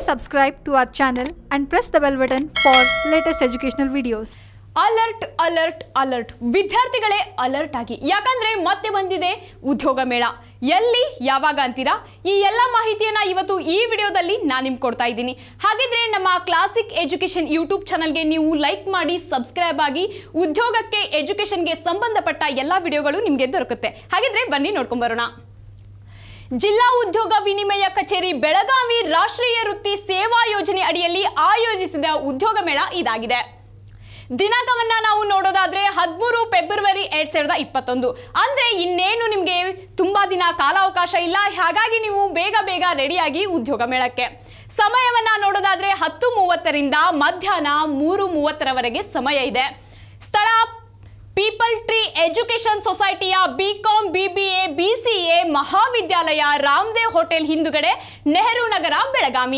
subscribe to our channel and press the bell button for latest educational videos. Alert alert alert ವಿದ್ಯಾರ್ಥಿಗಳೇ alert ಆಗಿ ಯಾಕಂದ್ರೆ ಮತ್ತೆ ಬಂದಿದೆ ಉದ್ಯೋಗ ಮೇಳ ಎಲ್ಲಿ ಯಾವಾಗ ಅಂತೀರಾ ಈ ಎಲ್ಲ ಮಾಹಿತಿಯನ್ನ ಇವತ್ತು ಈ ವಿಡಿಯೋದಲ್ಲಿ ನಾನು ನಿಮ್ಗೆ ಕೊಡ್ತಾ ಇದ್ದೀನಿ ಹಾಗಿದ್ರೆ ನಮ್ಮ ಕ್ಲಾಸಿಕ್ ಎಜುಕೇಶನ್ ಯೂಟ್ಯೂಬ್ ಚಾನಲ್ಗೆ ನೀವು ಲೈಕ್ ಮಾಡಿ ಸಬ್ಸ್ಕ್ರೈಬ್ ಆಗಿ ಉದ್ಯೋಗಕ್ಕೆ ಎಜುಕೇಶನ್ಗೆ ಸಂಬಂಧಪಟ್ಟ ಎಲ್ಲ ವಿಡಿಯೋಗಳು ನಿಮಗೆ ದೊರಕುತ್ತೆ ಹಾಗಿದ್ರೆ ಬನ್ನಿ ನೋಡ್ಕೊಂಡ್ ಬರೋಣ ಜಿಲ್ಲಾ ಉದ್ಯೋಗ ವಿನಿಮಯ ಕಚೇರಿ ಬೆಳಗಾವಿ ರಾಷ್ಟ್ರೀಯ ವೃತ್ತಿ ಸೇವಾ ಯೋಜನೆ ಅಡಿಯಲ್ಲಿ ಆಯೋಜಿಸಿದ ಉದ್ಯೋಗ ಮೇಳ ಇದಾಗಿದೆ ದಿನಾಂಕವನ್ನ ನಾವು ನೋಡೋದಾದ್ರೆ ಹದಿಮೂರು ಫೆಬ್ರವರಿ ಎರಡ್ ಸಾವಿರದ ಇಪ್ಪತ್ತೊಂದು ಅಂದ್ರೆ ಇನ್ನೇನು ನಿಮಗೆ ತುಂಬಾ ದಿನ ಕಾಲಾವಕಾಶ ಇಲ್ಲ ಹಾಗಾಗಿ ನೀವು ಬೇಗ ಬೇಗ ರೆಡಿಯಾಗಿ ಉದ್ಯೋಗ ಮೇಳಕ್ಕೆ ಸಮಯವನ್ನ ನೋಡೋದಾದ್ರೆ ಹತ್ತು ಮೂವತ್ತರಿಂದ ಮಧ್ಯಾಹ್ನ ಮೂರು ಮೂವತ್ತರವರೆಗೆ ಸಮಯ ಇದೆ ಸ್ಥಳ ಪೀಪಲ್ ಟ್ರೀ ಎಜುಕೇಶನ್ ಸೊಸೈಟಿಯ ಬಿಕಾಂ ಬಿಬಿಎ ಬಿಸಿಎ ಮಹಾವಿದ್ಯಾಲಯ ರಾಮದೇವ್ ಹೋಟೆಲ್ ಹಿಂದುಗಡೆ ನೆಹರು ನಗರ ಬೆಳಗಾವಿ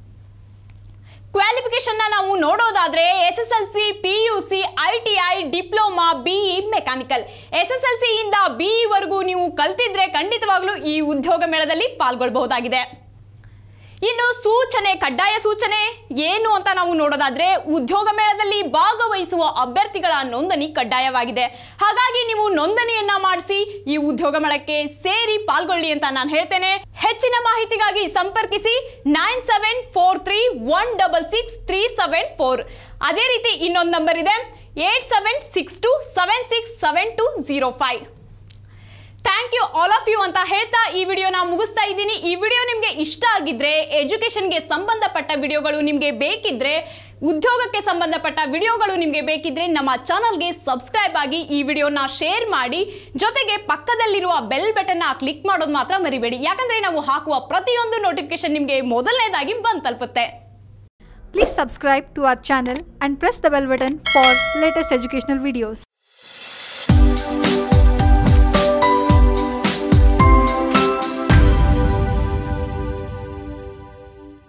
ಕ್ವಾಲಿಫಿಕೇಶನ್ ನಾವು ನೋಡೋದಾದ್ರೆ S S L C P U C I T I diploma BE mechanical S S L C ಇಂದ ಬಿಇ ವರೆಗೂ ನೀವು ಕಲ್ತಿದ್ರೆ ಖಂಡಿತವಾಗ್ಲೂ ಈ ಉದ್ಯೋಗ ಮೇಳದಲ್ಲಿ ಪಾಲ್ಗೊಳ್ಬಹುದಾಗಿದೆ ಇನ್ನು ಸೂಚನೆ ಕಡ್ಡಾಯ ಸೂಚನೆ ಏನು ಅಂತ ನಾವು ನೋಡೋದಾದ್ರೆ ಉದ್ಯೋಗ ಮೇಳದಲ್ಲಿ ಭಾಗವಹಿಸುವ ಅಭ್ಯರ್ಥಿಗಳ ನೋಂದಣಿ ಕಡ್ಡಾಯವಾಗಿದೆ ಹಾಗಾಗಿ ನೀವು ನೋಂದಣಿಯನ್ನ ಮಾಡಿಸಿ ಈ ಉದ್ಯೋಗ ಮೇಳಕ್ಕೆ ಸೇರಿ ಪಾಲ್ಗೊಳ್ಳಿ ಅಂತ ನಾನು ಹೇಳ್ತೇನೆ ಹೆಚ್ಚಿನ ಮಾಹಿತಿಗಾಗಿ ಸಂಪರ್ಕಿಸಿ nine seven four three one double six three seven four ಅದೇ ರೀತಿ ಇನ್ನೊಂದು ನಂಬರ್ ಇದೆ eight seven six two seven six seven two zero five thank you all of you ಅಂತ ಹೇಳ್ತಾ ಈ ವಿಡಿಯೋನ ಮುಗಿಸ್ತಾ ಇದ್ದೀನಿ ಈ ವಿಡಿಯೋ ನಿಮಗೆ ಇಷ್ಟ ಆಗಿದ್ರೆ ಎಜುಕೇಷನ್ಗೆ ಸಂಬಂಧಪಟ್ಟ ವಿಡಿಯೋಗಳು ನಿಮಗೆ ಬೇಕಿದ್ರೆ ಉದ್ಯೋಗಕ್ಕೆ ಸಂಬಂಧಪಟ್ಟ ವಿಡಿಯೋಗಳು ನಿಮಗೆ ಬೇಕಿದ್ರೆ ನಮ್ಮ ಚಾನಲ್ಗೆ ಸಬ್ಸ್ಕ್ರೈಬ್ ಆಗಿ ಈ ವಿಡಿಯೋನ ಶೇರ್ ಮಾಡಿ ಜೊತೆಗೆ ಪಕ್ಕದಲ್ಲಿರುವ ಬೆಲ್ ಬಟನ್ನ ಕ್ಲಿಕ್ ಮಾಡೋದು ಮಾತ್ರ ಮರಿಬೇಡಿ ಯಾಕಂದ್ರೆ ನಾವು ಹಾಕುವ ಪ್ರತಿಯೊಂದು ನೋಟಿಫಿಕೇಶನ್ ನಿಮಗೆ ಮೊದಲನೇದಾಗಿ ಬಂದು ತಲುಪುತ್ತೆ Please subscribe to our channel and press the bell button for latest educational videos.